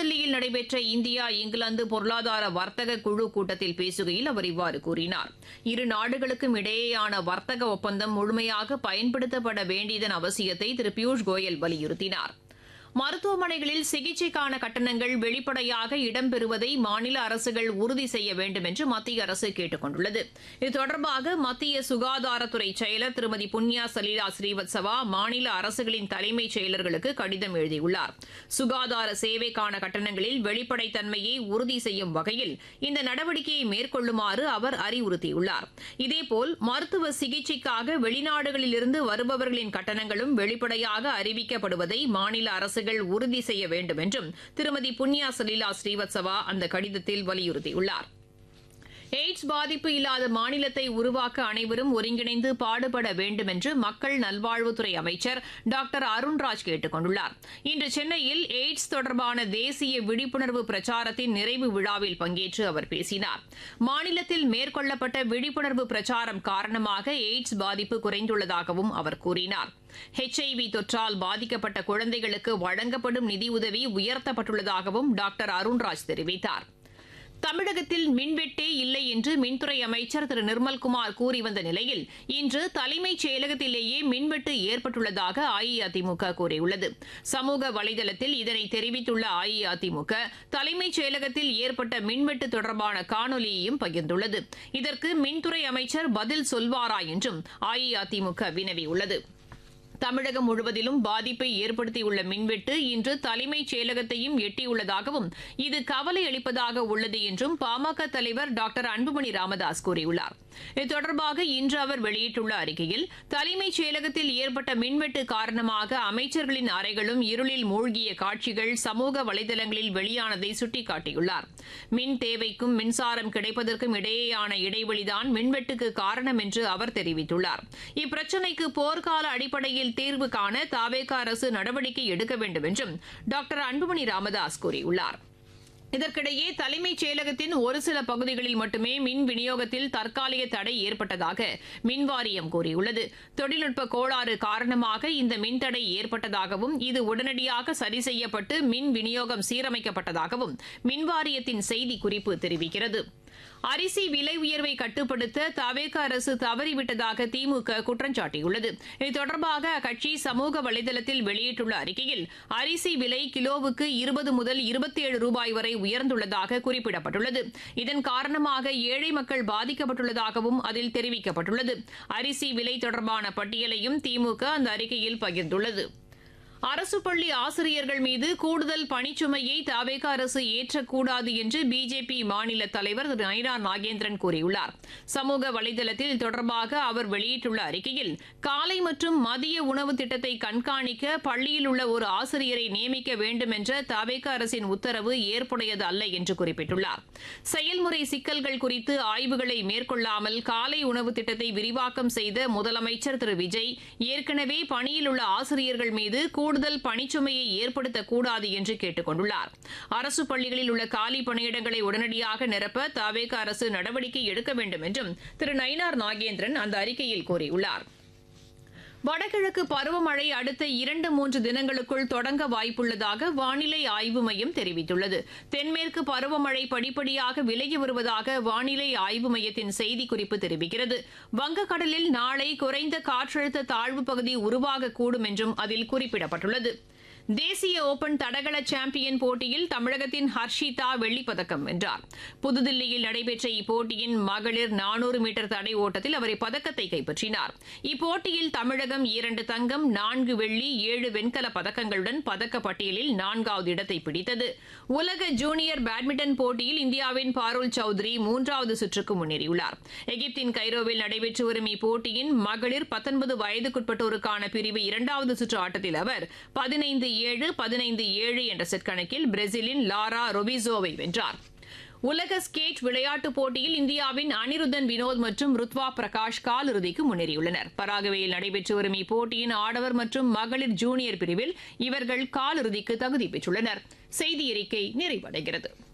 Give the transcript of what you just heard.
புதுதில்லியில் நடைபெற்ற இந்தியா இங்கிலாந்து பொருளாதார வர்த்தக குழு கூட்டத்தில் பேசுகையில் அவர் இவ்வாறு கூறினார் இரு நாடுகளுக்கும் இடையேயான வர்த்தக ஒப்பந்தம் முழுமையாக பயன்படுத்தப்பட வேண்டியதன் அவசியத்தை திரு பியூஷ் கோயல் வலியுறுத்தினார் மருத்துவமனைகளில் சிகிச்சைக்கான கட்டணங்கள் வெளிப்படையாக இடம்பெறுவதை மாநில அரசுகள் உறுதி செய்ய வேண்டும் என்று மத்திய அரசு கேட்டுக் கொண்டுள்ளது இது தொடர்பாக மத்திய சுகாதாரத்துறை செயலர் திருமதி புண்ணியா சலீலா ஸ்ரீவத்சவா மாநில அரசுகளின் தலைமைச் செயலர்களுக்கு கடிதம் எழுதியுள்ளார் சுகாதார சேவைக்கான கட்டணங்களில் வெளிப்படைத்தன்மையை உறுதி செய்யும் வகையில் இந்த நடவடிக்கையை மேற்கொள்ளுமாறு அவர் அறிவுறுத்தியுள்ளார் இதேபோல் மருத்துவ சிகிச்சைக்காக வெளிநாடுகளிலிருந்து வருபவர்களின் கட்டணங்களும் வெளிப்படையாக அறிவிக்கப்படுவதை மாநில அரசுகள் உறுதி செய்ய வேண்டும் என்றும் திருமதி புண்ணியா சலீலா ஸ்ரீவத்சவா அந்த கடிதத்தில் வலியுறுத்தியுள்ளார் எய்ட்ஸ் பாதிப்பு இல்லாத மாநிலத்தை உருவாக்க அனைவரும் ஒருங்கிணைந்து பாடுபட வேண்டும் என்று மக்கள் நல்வாழ்வுத்துறை அமைச்சர் டாக்டர் அருண்ராஜ் கேட்டுக் கொண்டுள்ளார் இன்று சென்னையில் எய்ட்ஸ் தொடர்பான தேசிய விழிப்புணர்வு பிரச்சாரத்தின் நிறைவு விழாவில் பங்கேற்று அவர் பேசினார் மாநிலத்தில் மேற்கொள்ளப்பட்ட விழிப்புணர்வு பிரச்சாரம் காரணமாக எய்ட்ஸ் பாதிப்பு குறைந்துள்ளதாகவும் அவர் கூறினார் ஹெச்ஐவி தொற்றால் பாதிக்கப்பட்ட குழந்தைகளுக்கு வழங்கப்படும் நிதியுதவி உயர்த்தப்பட்டுள்ளதாகவும் டாக்டர் அருண்ராஜ் தெரிவித்தார் தமிழகத்தில் மின்வெட்டே இல்லை என்று மின்துறை அமைச்சர் திரு நிர்மல்குமார் கூறி வந்த நிலையில் இன்று தலைமைச் செயலகத்திலேயே மின்வெட்டு ஏற்பட்டுள்ளதாக அஇஅதிமுக கூறியுள்ளது சமூக வலைதளத்தில் இதனை தெரிவித்துள்ள அஇஅதிமுக தலைமைச் செயலகத்தில் ஏற்பட்ட மின்வெட்டு தொடர்பான காணொலியையும் பகிர்ந்துள்ளது இதற்கு மின்துறை அமைச்சர் பதில் சொல்வாரா என்றும் அஇஅதிமுக வினவியுள்ளது தமிழகம் முழுவதிலும் பாதிப்பை ஏற்படுத்தியுள்ள மின்வெட்டு இன்று தலைமைச் செயலகத்தையும் எட்டியுள்ளதாகவும் இது கவலை அளிப்பதாக உள்ளது என்றும் பாமக தலைவர் டாக்டர் அன்புமணி ராமதாஸ் கூறியுள்ளார் இது தொடர்பாக இன்று அவர் வெளியிட்டுள்ள அறிக்கையில் தலைமைச் செயலகத்தில் ஏற்பட்ட மின்வெட்டு காரணமாக அமைச்சர்களின் அறைகளும் இருளில் மூழ்கிய காட்சிகள் சமூக வலைதளங்களில் வெளியானதை சுட்டிக்காட்டியுள்ளார் மின் தேவைக்கும் மின்சாரம் கிடைப்பதற்கும் இடையேயான இடைவெளிதான் மின்வெட்டுக்கு காரணம் என்று அவர் தெரிவித்துள்ளார் இப்பிரச்சினைக்கு போர்க்கால அடிப்படையில் தீர்வு காண தாவேக அரசு நடவடிக்கை எடுக்க வேண்டும் என்றும் டாக்டர் அன்புமணி ராமதாஸ் கூறியுள்ளார் இதற்கிடையே தலைமைச் செயலகத்தின் ஒரு சில பகுதிகளில் மட்டுமே மின் விநியோகத்தில் தற்காலிக தடை ஏற்பட்டதாக மின்வாரியம் கூறியுள்ளது தொழில்நுட்ப கோளாறு காரணமாக இந்த மின்தடை ஏற்பட்டதாகவும் இது உடனடியாக சரி செய்யப்பட்டு மின் விநியோகம் சீரமைக்கப்பட்டதாகவும் மின்வாரியத்தின் செய்திக்குறிப்பு தெரிவிக்கிறது அரிசி விலை உயர்வை கட்டுப்படுத்த தவேக அரசு தவறிவிட்டதாக திமுக குற்றம் சாட்டியுள்ளது இது தொடர்பாக அக்கட்சி சமூக வலைதளத்தில் வெளியிட்டுள்ள அறிக்கையில் அரிசி விலை கிலோவுக்கு இருபது முதல் இருபத்தி ஏழு ரூபாய் வரை உயர்ந்துள்ளதாக குறிப்பிடப்பட்டுள்ளது இதன் காரணமாக ஏழை மக்கள் பாதிக்கப்பட்டுள்ளதாகவும் அதில் தெரிவிக்கப்பட்டுள்ளது அரிசி விலை தொடர்பான பட்டியலையும் திமுக அந்த அறிக்கையில் பகிர்ந்துள்ளது அரசு பள்ளி ஆசிரியர்கள் மீது கூடுதல் பணிச்சுமையை தவேக அரசு ஏற்றக்கூடாது என்று பிஜேபி மாநில தலைவர் திரு நயினா நாகேந்திரன் கூறியுள்ளார் சமூக வலைதளத்தில் இது தொடர்பாக அவர் வெளியிட்டுள்ள அறிக்கையில் காலை மற்றும் மதிய உணவு திட்டத்தை கண்காணிக்க பள்ளியில் உள்ள ஒரு ஆசிரியரை நியமிக்க வேண்டும் என்ற தவேக அரசின் உத்தரவு ஏற்புடையது அல்ல என்று குறிப்பிட்டுள்ளார் செயல்முறை சிக்கல்கள் குறித்து ஆய்வுகளை மேற்கொள்ளாமல் காலை உணவு திட்டத்தை விரிவாக்கம் செய்த முதலமைச்சர் திரு விஜய் ஏற்கனவே பணியில் உள்ள ஆசிரியர்கள் மீது கூடுதல் பணிச்சுமையை ஏற்படுத்தக்கூடாது என்று கேட்டுக் கொண்டுள்ளார் அரசு பள்ளிகளில் உள்ள காலி பணியிடங்களை உடனடியாக நிரப்ப தவேக அரசு நடவடிக்கை எடுக்க வேண்டும் என்றும் திரு நயினார் நாகேந்திரன் அந்த அறிக்கையில் கூறியுள்ளார் வடகிழக்கு பருவமழை அடுத்த இரண்டு மூன்று தினங்களுக்குள் தொடங்க வாய்ப்புள்ளதாக வானிலை ஆய்வு மையம் தெரிவித்துள்ளது தென்மேற்கு பருவமழை படிப்படியாக விலகி வருவதாக வானிலை ஆய்வு மையத்தின் செய்திக்குறிப்பு தெரிவிக்கிறது வங்கக்கடலில் நாளை குறைந்த காற்றழுத்த தாழ்வு பகுதி உருவாகக்கூடும் என்றும் அதில் குறிப்பிடப்பட்டுள்ளது தேசிய ஓபன் தடகள சாம்பியன் போட்டியில் தமிழகத்தின் ஹர்ஷிதா வெள்ளிப்பதக்கம் வென்றார் புதுதில்லியில் நடைபெற்ற இப்போட்டியின் மகளிர் நானூறு மீட்டர் தடை ஓட்டத்தில் அவர் இப்பதக்கத்தை கைப்பற்றினார் இப்போட்டியில் தமிழகம் இரண்டு தங்கம் நான்கு வெள்ளி ஏழு வெண்கல பதக்கங்களுடன் பதக்க பட்டியலில் நான்காவது இடத்தை பிடித்தது உலக ஜூனியர் பேட்மிண்டன் போட்டியில் இந்தியாவின் பாருல் சௌத்ரி மூன்றாவது சுற்றுக்கு முன்னேறியுள்ளார் எகிப்தின் கைரோவில் நடைபெற்று வரும் இப்போட்டியின் மகளிர் பத்தொன்பது வயதுக்குட்பட்டோருக்கான பிரிவு இரண்டாவது சுற்று ஆட்டத்தில் அவர் பதினைந்து ஏழு பதினைந்து ஏழு என்ற செட் கணக்கில் பிரேசிலின் லாரா ரொபிசோவை வென்றார் உலக ஸ்கேட் விளையாட்டுப் போட்டியில் இந்தியாவின் அனிருத்தன் வினோத் மற்றும் ருத்வா பிரகாஷ் காலிறுதிக்கு முன்னேறியுள்ளனர் பராகுவேயில் நடைபெற்று வரும் இப்போட்டியின் ஆடவர் மற்றும் மகளிர் ஜூனியர் பிரிவில் இவர்கள் காலிறுதிக்கு தகுதி பெற்றுள்ளனர் செய்தி அறிக்கை நிறைவடைகிறது